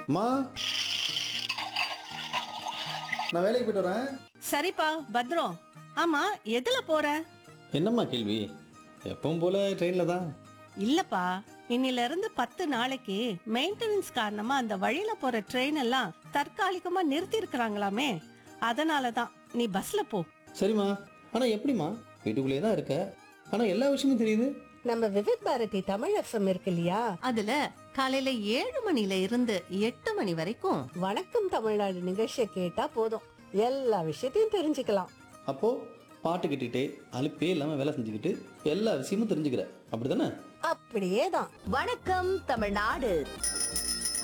அம்மா நான் வேலைக்கு போயிட்டு வரேன் சரிப்பா பத்ரம் ஆமா எதுல போற என்னம்மா கேள்வி எப்பவும் போல ட்ரெயினில் தான் இல்லப்பா இன்னில இருந்து பத்து நாளைக்கு மெயின்டெனன்ஸ் காரணமா அந்த வழியில போற ட்ரெயின் எல்லாம் தற்காலிகமா நிறுத்தி இருக்கிறாங்களாமே அதனாலதான் நீ பஸ்ல போ சரிம்மா ஆனால் எப்படிம்மா வீட்டுக்குள்ளேயே தான் இருக்க ஆனால் எல்லா விஷயமும் தெரியுது நம்ம விவித் பாரதி தமிழ் எஃப்எம் இருக்கு இல்லையா அதுல காலையில ஏழு மணில இருந்து எட்டு மணி வரைக்கும் வணக்கம் தமிழ்நாடு நிகழ்ச்சியை கேட்டா போதும் எல்லா விஷயத்தையும் தெரிஞ்சுக்கலாம் அப்போது பாட்டு கேட்டுக்கிட்டே அலுப்பே இல்லாமல் வேலை செஞ்சுக்கிட்டு எல்லா விஷயமும் தெரிஞ்சுக்கிற அப்படி தானே அப்படியே தான் வணக்கம் தமிழ்நாடு